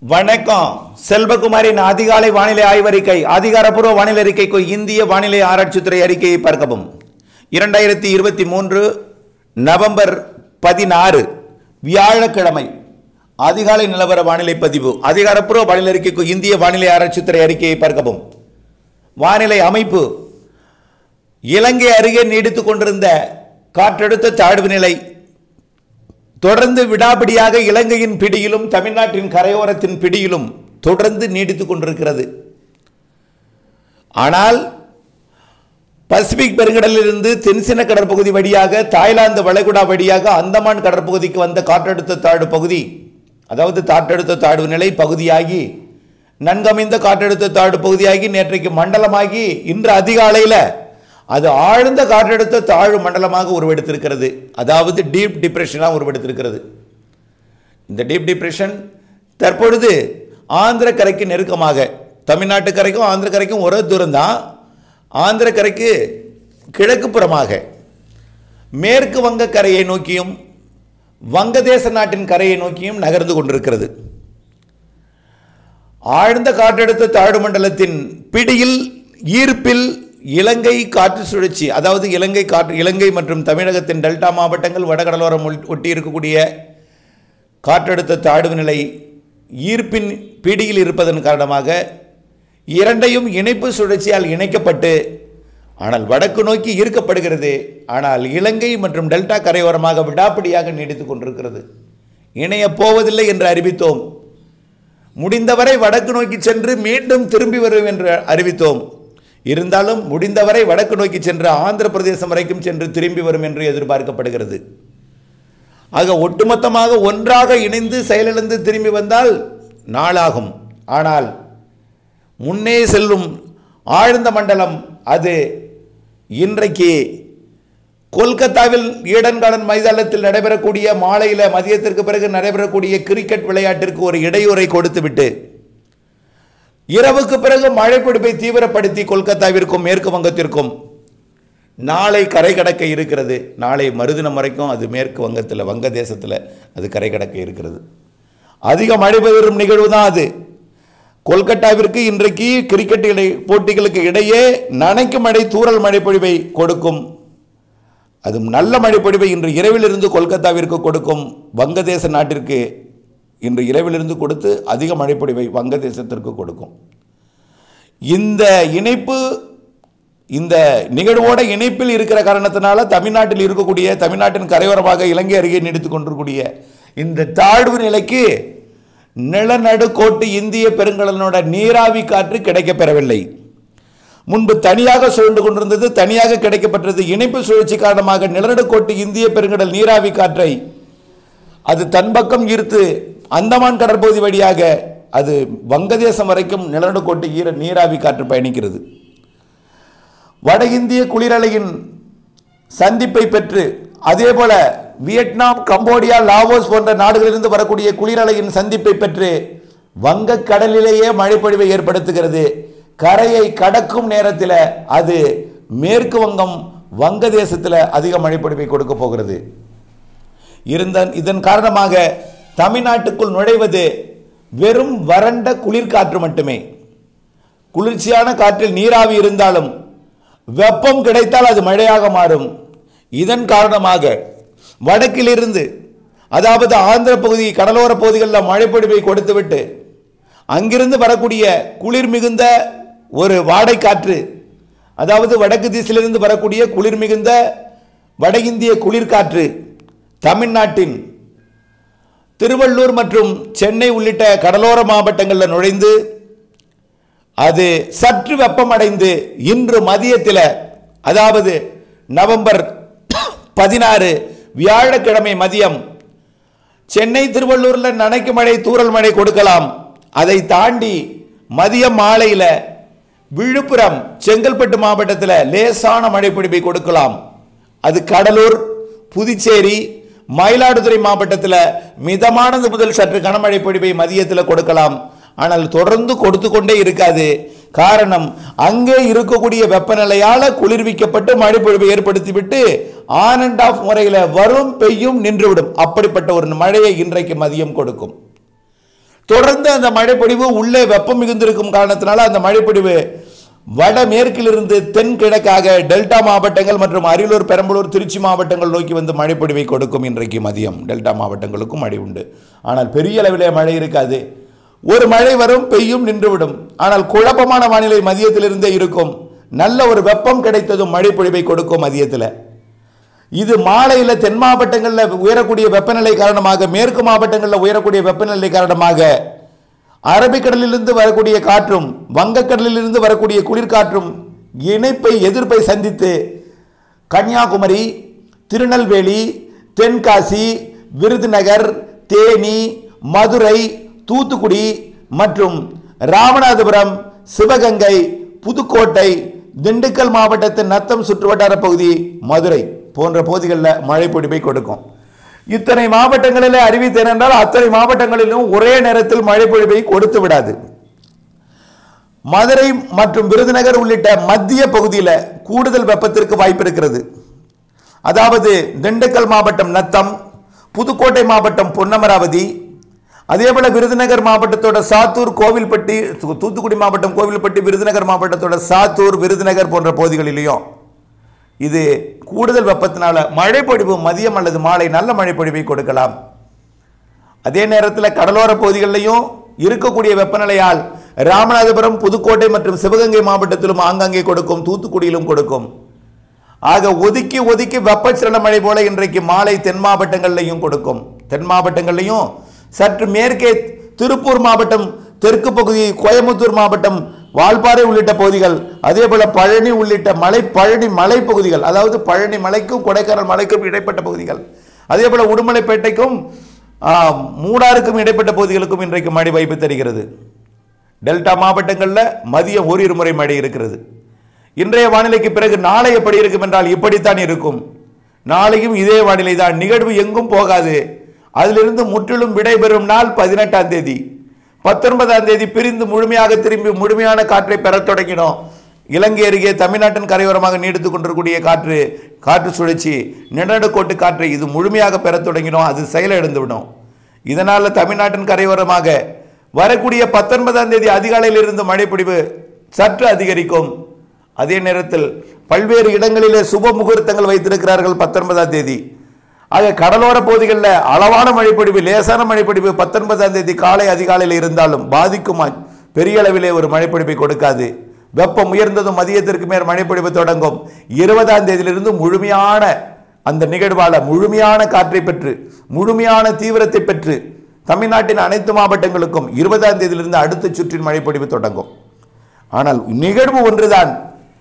வணக்கம் செல்வகுமாரின் அதிகாலை வானிலை ஆய்வறிக்கை அதிகாரப்பூர்வ வானிலை அறிக்கைக்கு இந்திய வானிலை ஆராய்ச்சித்துறை அறிக்கையை பார்க்கவும் இரண்டாயிரத்தி இருபத்தி மூன்று நவம்பர் பதினாறு வியாழக்கிழமை அதிகாலை நிலவர வானிலை பதிவு அதிகாரப்பூர்வ வானிலை அறிக்கைக்கு இந்திய வானிலை ஆராய்ச்சித்துறை அறிக்கையை பார்க்கவும் வானிலை அமைப்பு இலங்கை அருகே நீடித்துக் கொண்டிருந்த காற்றழுத்த தாழ்வு நிலை தொடர்ந்து விடாபிடியாக இலங்கையின் பிடியிலும் தமிழ்நாட்டின் கரையோரத்தின் பிடியிலும் தொடர்ந்து நீடித்துக் கொண்டிருக்கிறது ஆனால் பசிபிக் பெருங்கடலிலிருந்து தென்சின கடற்பகுதி வழியாக தாய்லாந்து வளைகுடா வழியாக அந்தமான் கடற்பகுதிக்கு வந்த காற்றழுத்த தாழ்வு பகுதி அதாவது காற்றழுத்த தாழ்வு நிலை பகுதியாகி நன்கமைந்த காற்றழுத்த தாழ்வு பகுதியாகி நேற்றைக்கு மண்டலமாகி இன்று அதிகாலையில் அது ஆழ்ந்த காற்றழுத்த தாழ்வு மண்டலமாக உருவெடுத்திருக்கிறது அதாவது டீப் டிப்ரெஷனாக உருவெடுத்திருக்கிறது இந்த டீப் டிப்ரெஷன் தற்பொழுது ஆந்திர கரைக்கு நெருக்கமாக தமிழ்நாட்டு கரைக்கும் ஆந்திர கரைக்கும் ஒரே தூரம் தான் ஆந்திர கரைக்கு கிழக்கு புறமாக மேற்கு வங்க கரையை நோக்கியும் வங்கதேச நாட்டின் கரையை நோக்கியும் நகர்ந்து கொண்டிருக்கிறது ஆழ்ந்த காற்றழுத்த தாழ்வு மண்டலத்தின் பிடியில் ஈர்ப்பில் இலங்கை காற்று சுழற்சி அதாவது இலங்கை காற்று இலங்கை மற்றும் தமிழகத்தின் டெல்டா மாவட்டங்கள் வடகடலோரம் ஒல்- ஒட்டி இருக்கக்கூடிய காற்றழுத்த தாழ்வு நிலை ஈர்ப்பின் பிடியில் இருப்பதன் காரணமாக இரண்டையும் இணைப்பு சுழற்சியால் இணைக்கப்பட்டு ஆனால் வடக்கு நோக்கி ஈர்க்கப்படுகிறது ஆனால் இலங்கை மற்றும் டெல்டா கரையோரமாக விடாப்பிடியாக நீடித்துக் கொண்டிருக்கிறது இணையப் போவதில்லை என்று அறிவித்தோம் முடிந்தவரை வடக்கு நோக்கி சென்று மீண்டும் திரும்பி வரும் என்று அறிவித்தோம் இருந்தாலும் முடிந்தவரை வடக்கு நோக்கி சென்று ஆந்திர பிரதேசம் வரைக்கும் சென்று திரும்பி வரும் என்று எதிர்பார்க்கப்படுகிறது ஆக ஒட்டுமொத்தமாக ஒன்றாக இணைந்து செயலிழந்து திரும்பி வந்தால் நாளாகும் ஆனால் முன்னே செல்லும் ஆழ்ந்த மண்டலம் அது இன்றைக்கு கொல்கத்தாவில் ஈடன் கார்டன் மைதானத்தில் நடைபெறக்கூடிய மாலையில் மதியத்திற்கு பிறகு நடைபெறக்கூடிய கிரிக்கெட் விளையாட்டிற்கு ஒரு இடையூறை கொடுத்துவிட்டு இரவுக்கு பிறகு மழைப்பிடிப்பை தீவிரப்படுத்தி கொல்கத்தாவிற்கும் மேற்கு வங்கத்திற்கும் நாளை கரை கடக்க இருக்கிறது நாளை மறுதினம் வரைக்கும் அது மேற்கு வங்கத்தில் வங்கதேசத்தில் அது கரை கடக்க இருக்கிறது அதிக மழை பெறும் நிகழ்வு தான் அது கொல்கட்டாவிற்கு இன்றைக்கு கிரிக்கெட் இடை போட்டிகளுக்கு இடையே நனைக்கும் மழை தூறல் மழைப்பொழிவை கொடுக்கும் அது நல்ல மழைப்பொழிவை இன்று இரவிலிருந்து கொல்கத்தாவிற்கு கொடுக்கும் வங்கதேச நாட்டிற்கு இன்று இரவிலிருந்து கொடுத்து அதிக மழைப்பொழிவை வங்கதேசத்திற்கு கொடுக்கும் இந்த இணைப்பு இந்த நிகழ்வோட இணைப்பில் இருக்கிற காரணத்தினால தமிழ்நாட்டில் இருக்கக்கூடிய தமிழ்நாட்டின் கரையோரமாக இலங்கை அருகே நீடித்துக் கொண்டிருக்கூடிய இந்த தாழ்வு நிலைக்கு நிலநடுக்கோட்டு இந்திய பெருங்கடலனோட நீராவி காற்று கிடைக்கப் பெறவில்லை முன்பு தனியாக சுழண்டு கொண்டிருந்தது தனியாக கிடைக்கப்பட்டது இணைப்பு சுழற்சி காரணமாக நிலநடுக்கோட்டு இந்திய பெருங்கடல் நீராவி காற்றை அது தன் பக்கம் ஈர்த்து அந்தமான் கடற்பகுதி வழியாக அது வங்கதேசம் வரைக்கும் நிலநடுக்கோட்டு ஈர நீராவி காற்று பயணிக்கிறது வட இந்திய குளிரலையின் சந்திப்பை பெற்று அதேபோல வியட்நாம் கம்போடியா லாவோஸ் போன்ற நாடுகளிலிருந்து வரக்கூடிய குளிரலையின் சந்திப்பை பெற்று வங்கக் கடலிலேயே மழைப்பொழிவை ஏற்படுத்துகிறது கரையை கடக்கும் நேரத்தில் அது மேற்கு வங்கம் வங்கதேசத்தில் அதிக மழைப்பொழிவை கொடுக்க போகிறது இருந்த இதன் காரணமாக தமிழ்நாட்டுக்குள் நுழைவது வெறும் வறண்ட குளிர்காற்று மட்டுமே குளிர்ச்சியான காற்றில் நீராவி இருந்தாலும் வெப்பம் கிடைத்தால் அது மழையாக மாறும் இதன் காரணமாக வடக்கிலிருந்து அதாவது ஆந்திர பகுதி கடலோர பகுதிகளில் மழைப்பொழிவை கொடுத்துவிட்டு அங்கிருந்து வரக்கூடிய குளிர் மிகுந்த ஒரு வாடை காற்று அதாவது வடக்கு திசையிலிருந்து வரக்கூடிய குளிர் மிகுந்த வட இந்திய குளிர்காற்று தமிழ்நாட்டின் திருவள்ளூர் மற்றும் சென்னை உள்ளிட்ட கடலோர மாவட்டங்களில் நுழைந்து அது சற்று வெப்பமடைந்து இன்று மதியத்தில் அதாவது நவம்பர் பதினாறு வியாழக்கிழமை மதியம் சென்னை திருவள்ளூரில் நனைக்கு மழை தூறல் மழை கொடுக்கலாம் அதை தாண்டி மதியம் மாலையில் விழுப்புரம் செங்கல்பட்டு மாவட்டத்தில் லேசான மழைப்பிடிப்பை கொடுக்கலாம் அது கடலூர் புதுச்சேரி மயிலாடுதுறை மாவட்டத்தில் மிதமானது முதல் சற்று கனமழை பொழிவை மதியத்தில் கொடுக்கலாம் ஆனால் தொடர்ந்து கொடுத்து கொண்டே இருக்காது காரணம் அங்கே இருக்கக்கூடிய வெப்பநிலையால குளிர்விக்கப்பட்டு மழை பொழிவை ஏற்படுத்திவிட்டு ஆன் அண்ட் ஆஃப் முறையில் வரும் பெய்யும் நின்றுவிடும் அப்படிப்பட்ட ஒரு மழையை இன்றைக்கு மதியம் கொடுக்கும் தொடர்ந்து அந்த மழைப்பொழிவு உள்ளே வெப்பம் மிகுந்திருக்கும் காரணத்தினால அந்த மழைப்பொழிவு வடமேற்கிலிருந்து தென்கிழக்காக டெல்டா மாவட்டங்கள் மற்றும் அரியலூர் பெரம்பலூர் திருச்சி மாவட்டங்கள் நோக்கி வந்து மழைப்பொழிவை கொடுக்கும் இன்றைக்கு மதியம் டெல்டா மாவட்டங்களுக்கும் மழை உண்டு ஆனால் பெரிய அளவிலே மழை இருக்காது ஒரு மழை வரும் பெய்யும் நின்றுவிடும் ஆனால் குழப்பமான வானிலை மதியத்திலிருந்தே இருக்கும் நல்ல ஒரு வெப்பம் கிடைத்ததும் மழை பொழிவை கொடுக்கும் மதியத்தில் இது மாலையில் தென் மாவட்டங்களில் உயரக்கூடிய வெப்பநிலை காரணமாக மேற்கு மாவட்டங்களில் உயரக்கூடிய வெப்பநிலை காரணமாக அரபிக்கடலிலிருந்து வரக்கூடிய காற்றும் வங்கக்கடலிலிருந்து வரக்கூடிய குளிர்காற்றும் இணைப்பை எதிர்ப்பை சந்தித்து கன்னியாகுமரி திருநெல்வேலி தென்காசி விருதுநகர் தேனி மதுரை தூத்துக்குடி மற்றும் ராமநாதபுரம் சிவகங்கை புதுக்கோட்டை திண்டுக்கல் மாவட்டத்தின் நத்தம் சுற்றுவட்டார பகுதி மதுரை போன்ற பகுதிகளில் மழை பொழிவை கொடுக்கும் இத்தனை மாவட்டங்களில் அறிவித்தேன் என்றால் அத்தனை மாவட்டங்களிலும் ஒரே நேரத்தில் மழை பொழிவை கொடுத்து விடாது மதுரை மற்றும் விருதுநகர் உள்ளிட்ட மத்திய பகுதியில் கூடுதல் வெப்பத்திற்கு வாய்ப்பு இருக்கிறது அதாவது திண்டுக்கல் மாவட்டம் நத்தம் புதுக்கோட்டை மாவட்டம் பொன்னமராவதி அதே போல விருதுநகர் மாவட்டத்தோட சாத்தூர் கோவில்பட்டி தூ- தூத்துக்குடி மாவட்டம் கோவில்பட்டி விருதுநகர் மாவட்டத்தோட சாத்தூர் விருதுநகர் போன்ற பகுதிகளிலையும் இது கூடுதல் வெப்பத்தினால மழைப்பொழிவு மதியம் அல்லது மாலை நல்ல மழைப்பொழிவை கொடுக்கலாம் அதே நேரத்தில் கடலோர பகுதிகளிலையும் இருக்கக்கூடிய வெப்பநிலையால் ராமநாதபுரம் புதுக்கோட்டை மற்றும் சிவகங்கை மாவட்டத்திலும் ஆங்காங்கே கொடுக்கும் தூத்துக்குடியிலும் கொடுக்கும் ஆக ஒதுக்கி ஒதுக்கி வெப்பச்சலன மழை போல இன்றைக்கு மாலை தென் மாவட்டங்கள்லையும் கொடுக்கும் தென் மாவட்டங்கள்லையும் சற்று மேற்கே திருப்பூர் மாவட்டம் தெற்கு பகுதி கோயம்புத்தூர் மாவட்டம் வால்பாறை உள்ளிட்ட பகுதிகள் அதே போல பழனி உள்ளிட்ட மலை பழனி மலை பகுதிகள் அதாவது பழனி மலைக்கும் கொடைக்கானல் மலைக்கும் இடைப்பட்ட பகுதிகள் அதே போல உடுமலைப்பேட்டைக்கும் ஆ, மூடாருக்கும் இடைப்பட்ட பகுதிகளுக்கும் இன்றைக்கு மழை வாய்ப்பு தருகிறது டெல்டா மாவட்டங்களில் மதியம் ஓரிரு முறை மழை இருக்கிறது இன்றைய வானிலைக்கு பிறகு நாளை எப்படி இருக்கும் என்றால் இப்படித்தான் இருக்கும் நாளையும் இதே வானிலை தான் நிகழ்வு எங்கும் போகாது அதிலிருந்து முற்றிலும் விடைபெறும் நாள் பதினெட்டாம் தேதி பத்தொன்பதாம் தேதி பிரிந்து முழுமையாக திரும்பி முழுமையான காற்றை பெறத் தொடங்கினோம் இலங்கை அருகே தமிழ்நாட்டின் கரையோரமாக நீடித்துக் கொண்டிருக்கூடிய காற்று காற்று சுழற்சி நிலநடுக்கோட்டு காற்றை இது முழுமையாக பெறத் தொடங்கினோம் அது செயலிழந்து விடும் இதனால் தமிழ்நாட்டின் கரையோரமாக வரக்கூடிய பத்தொன்பதாம் தேதி அதிகாலையில் இருந்து மழைப்பிடிவு சற்று அதிகரிக்கும் அதே நேரத்தில் பல்வேறு இடங்களிலே சுப முகூர்த்தங்கள் வைத்திருக்கிறார்கள் பத்தொன்பதாம் தேதி ஆக கடலோர பகுதிகளில் அளவான மழைப்பொழிவு லேசான மழைப்பொழிவு பத்தொன்பதாம் தேதி காலை அதிகாலையில் இருந்தாலும் பாதிக்குமா பெரிய அளவிலே ஒரு மழைப்பொழிவை கொடுக்காது வெப்பம் உயர்ந்ததும் மதியத்திற்கு மேல் மழைப்பொழிவு தொடங்கும் இருபதாம் தேதியிலிருந்து முழுமையான அந்த நிகழ்வால முழுமையான காற்றை பெற்று முழுமையான தீவிரத்தை பெற்று தமிழ்நாட்டின் அனைத்து மாவட்டங்களுக்கும் இருபதாம் தேதியிலிருந்து அடுத்த சுற்றின் மழைப்பொழிவு தொடங்கும் ஆனால் நிகழ்வு ஒன்றுதான்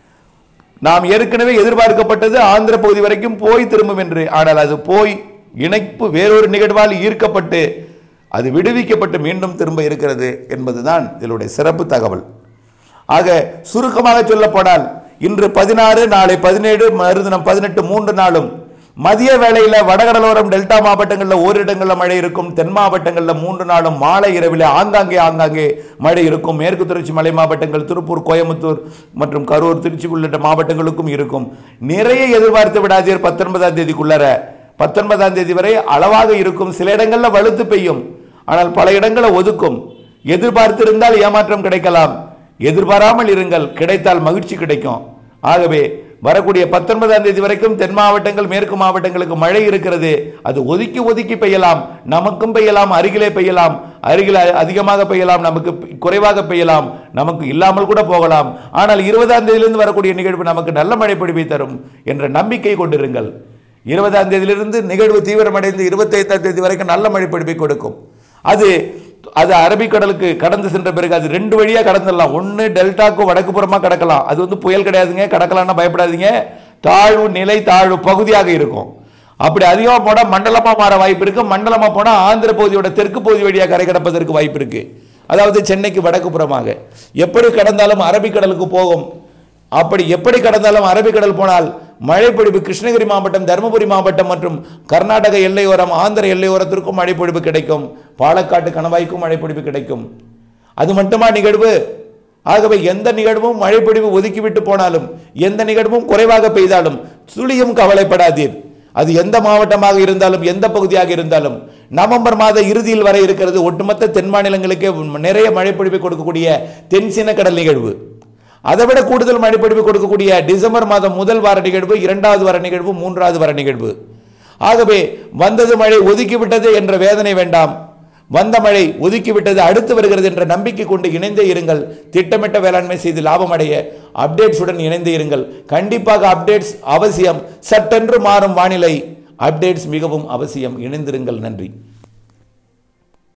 நாம் ஏற்கனவே எதிர்பார்க்கப்பட்டது ஆந்திர பகுதி வரைக்கும் போய் திரும்பும் என்று ஆனால் அது போய் இணைப்பு வேறொரு நிகழ்வால் ஈர்க்கப்பட்டு அது விடுவிக்கப்பட்டு மீண்டும் திரும்ப இருக்கிறது என்பதுதான் இதனுடைய சிறப்பு தகவல் ஆக சுருக்கமாக சொல்லப்போனால் இன்று பதினாறு நாளை பதினேழு மறுதினம் பதினெட்டு மூன்று நாளும் மதிய வேளையில வடகடலோரம் டெல்டா மாவட்டங்களில் ஓரிடங்களில் மழை இருக்கும் தென் மாவட்டங்களில் மூன்று நாளும் மாலை இரவில் ஆங்காங்கே ஆங்காங்கே மழை இருக்கும் மேற்கு தொடர்ச்சி மலை மாவட்டங்கள் திருப்பூர் கோயம்புத்தூர் மற்றும் கரூர் திருச்சி உள்ளிட்ட மாவட்டங்களுக்கும் இருக்கும் நிறைய எதிர்பார்த்து விடாதீர் பத்தொன்பதாம் தேதிக்குள்ளர பத்தொன்பதாம் தேதி வரை அளவாக இருக்கும் சில இடங்களில் வலுத்து பெய்யும் ஆனால் பல இடங்களை ஒதுக்கும் எதிர்பார்த்திருந்தால் ஏமாற்றம் கிடைக்கலாம் எதிர்பாராமல் இருங்கள் கிடைத்தால் மகிழ்ச்சி கிடைக்கும் ஆகவே வரக்கூடிய பத்தொன்பதாம் தேதி வரைக்கும் தென் மாவட்டங்கள் மேற்கு மாவட்டங்களுக்கு மழை இருக்கிறது அது ஒதுக்கி ஒதுக்கி பெய்யலாம் நமக்கும் பெய்யலாம் அருகிலே பெய்யலாம் அருகில் அ- அதிகமாக பெய்யலாம் நமக்கு பெ- குறைவாக பெய்யலாம் நமக்கு இல்லாமல் கூட போகலாம் ஆனால் இருபதாம் தேதியிலிருந்து வரக்கூடிய நிகழ்வு நமக்கு நல்ல மழை பொழிவை தரும் என்ற நம்பிக்கை கொண்டிருங்கள் இருபதாம் தேதியிலிருந்து நிகழ்வு தீவிரமடைந்து இருபத்தைந்தாம் தேதி வரைக்கும் நல்ல மழை பொழிவை கொடுக்கும் அது அது அரபிக்கடலுக்கு கடந்து சென்ற பிறகு அது ரெண்டு வழியா கடந்துடலாம் ஒன்று டெல்டாக்கு வடக்கு புறமா கடக்கலாம் அது வந்து புயல் கிடையாதுங்க கடக்கலாம்னா பயப்படாதீங்க தாழ்வு நிலை தாழ்வு பகுதியாக இருக்கும் அப்படி அதிகமாக போனால் மண்டலமாக மாற வாய்ப்பு இருக்கு மண்டலமாக போனால் ஆந்திர பகுதியோட தெற்கு பகுதி வழியாக கரை கடப்பதற்கு வாய்ப்பு இருக்கு அதாவது சென்னைக்கு வடக்கு புறமாக எப்படி கடந்தாலும் அரபிக்கடலுக்கு போகும் அப்படி எப்படி கடந்தாலும் அரபிக்கடல் போனால் மழைப்பொழிவு கிருஷ்ணகிரி மாவட்டம் தருமபுரி மாவட்டம் மற்றும் கர்நாடக எல்லையோரம் ஆந்திர எல்லையோரத்திற்கும் மழைப்பொழிவு கிடைக்கும் பாலக்காட்டு கணவாய்க்கும் மழைப்பொழிவு கிடைக்கும் அது மட்டுமா நிகழ்வு ஆகவே எந்த நிகழ்வும் மழைப்பொழிவு ஒதுக்கிவிட்டு போனாலும் எந்த நிகழ்வும் குறைவாக பெய்தாலும் துளியும் கவலைப்படாதீர் அது எந்த மாவட்டமாக இருந்தாலும் எந்த பகுதியாக இருந்தாலும் நவம்பர் மாத இறுதியில் வர இருக்கிறது ஒட்டுமொத்த தென் மாநிலங்களுக்கே நிறைய மழைப்பொழிவை கொடுக்கக்கூடிய தென்சின கடல் நிகழ்வு அதை விட கூடுதல் மழைப்பொழிவு கொடுக்கக்கூடிய டிசம்பர் மாதம் முதல் வார நிகழ்வு இரண்டாவது வார நிகழ்வு மூன்றாவது வார நிகழ்வு ஆகவே வந்தது மழை ஒதுக்கிவிட்டது என்ற வேதனை வேண்டாம் வந்த மழை ஒதுக்கிவிட்டது அடுத்து வருகிறது என்ற நம்பிக்கை கொண்டு இணைந்தே இருங்கள் திட்டமிட்ட வேளாண்மை செய்து லாபம் அடைய அப்டேட்ஸுடன் இணைந்தே இருங்கள் கண்டிப்பாக அப்டேட்ஸ் அவசியம் சட்டென்று மாறும் வானிலை அப்டேட்ஸ் மிகவும் அவசியம் இணைந்திருங்கள் நன்றி